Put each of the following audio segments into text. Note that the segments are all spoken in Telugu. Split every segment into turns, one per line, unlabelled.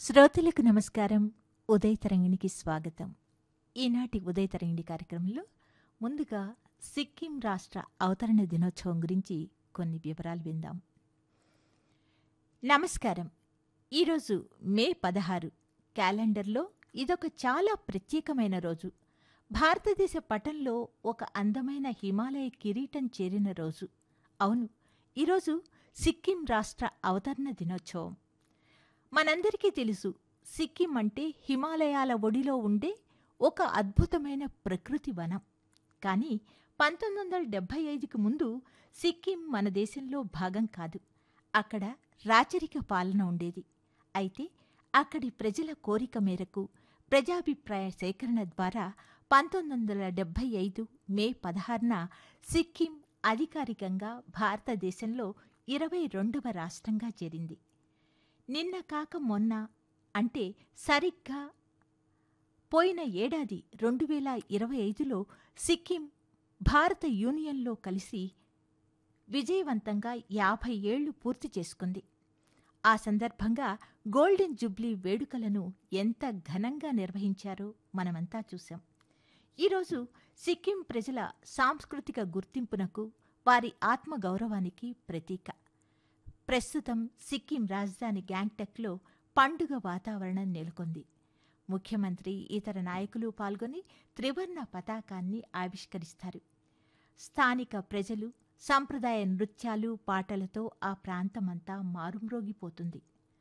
శ్రోతలకు నమస్కారం ఉదయ తరంగిణికి స్వాగతం ఈనాటి ఉదయ తరంగిణి కార్యక్రమంలో ముందుగా సిక్కిం రాష్ట్ర అవతరణ దినోత్సవం గురించి కొన్ని వివరాలు విందాం నమస్కారం ఈరోజు మే పదహారు క్యాలెండర్లో ఇదొక చాలా ప్రత్యేకమైన రోజు భారతదేశ పటంలో ఒక అందమైన హిమాలయ కిరీటం చేరిన రోజు అవును ఈరోజు సిక్కిం రాష్ట్ర అవతరణ దినోత్సవం మనందరికీ తెలుసు సిక్కిం అంటే హిమాలయాల ఒడిలో ఉండే ఒక అద్భుతమైన ప్రకృతి వనం కానీ పంతొమ్మిది వందల డెబ్భై ఐదుకి ముందు సిక్కిం మన దేశంలో భాగం కాదు అక్కడ రాచరిక పాలన ఉండేది అయితే అక్కడి ప్రజల కోరిక మేరకు ప్రజాభిప్రాయ సేకరణ ద్వారా పంతొమ్మిది వందల డెబ్భై ఐదు మే పదహారున సిక్కిం అధికారికంగా భారతదేశంలో ఇరవై రెండవ రాష్ట్రంగా చేరింది నిన్న కాక మొన్న అంటే సరిగ్గా పోయిన ఏడాది రెండు వేల ఇరవై ఐదులో సిక్కిం భారత యూనియన్లో కలిసి విజయవంతంగా యాభై ఏళ్లు పూర్తి చేసుకుంది ఆ సందర్భంగా గోల్డెన్ జూబ్లీ వేడుకలను ఎంత ఘనంగా నిర్వహించారో మనమంతా చూశాం ఈరోజు సిక్కిం ప్రజల సాంస్కృతిక గుర్తింపునకు వారి ఆత్మగౌరవానికి ప్రతీక ప్రస్తుతం సిక్కిం రాజధాని గ్యాంగ్టక్లో పండుగ వాతావరణం నెలకొంది ముఖ్యమంత్రి ఇతర నాయకులు పాల్గొని త్రివర్ణ పతాకాన్ని ఆవిష్కరిస్తారు స్థానిక ప్రజలు సంప్రదాయ నృత్యాలు పాటలతో ఆ ప్రాంతమంతా మారుమ్రోగిపోతుంది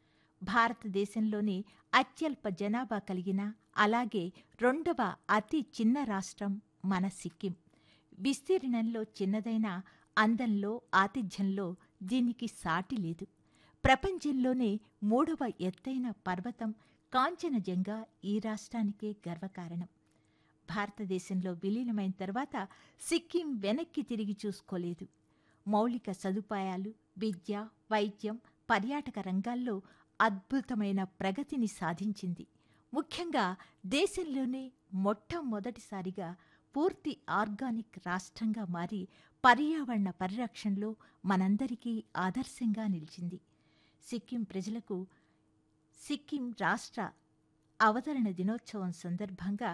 భారతదేశంలోని అత్యల్ప జనాభా కలిగిన అలాగే రెండవ అతి చిన్న రాష్ట్రం మన సిక్కిం విస్తీర్ణంలో చిన్నదైన అందంలో ఆతిథ్యంలో దీనికి సాటి లేదు ప్రపంచంలోనే మూడవ ఎత్తైన పర్వతం కాంచనజంగా ఈ రాష్ట్రానికే గర్వకారణం భారతదేశంలో విలీనమైన తర్వాత సిక్కిం వెనక్కి తిరిగి చూసుకోలేదు మౌలిక సదుపాయాలు విద్య వైద్యం పర్యాటక రంగాల్లో అద్భుతమైన ప్రగతిని సాధించింది ముఖ్యంగా దేశంలోనే మొట్టమొదటిసారిగా పూర్తి ఆర్గానిక్ రాష్ట్రంగా మారి పర్యావరణ పరిరక్షణలో మనందరికీ ఆదర్శంగా నిలిచింది సిక్కిం ప్రజలకు సిక్కిం రాష్ట్ర అవతరణ దినోత్సవం సందర్భంగా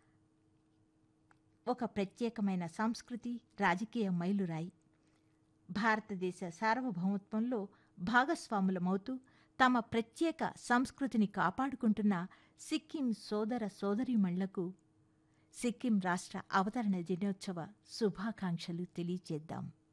ఒక ప్రత్యేకమైన సంస్కృతి రాజకీయ మైలురాయి భారతదేశ సార్వభౌమత్వంలో భాగస్వాములమవుతూ తమ ప్రత్యేక సంస్కృతిని కాపాడుకుంటున్న సిక్కిం సోదర సోదరీమణులకు సిక్కిం రాష్ట్ర అవతరణ దినోత్సవ శుభాకాంక్షలు తెలియజేద్దాం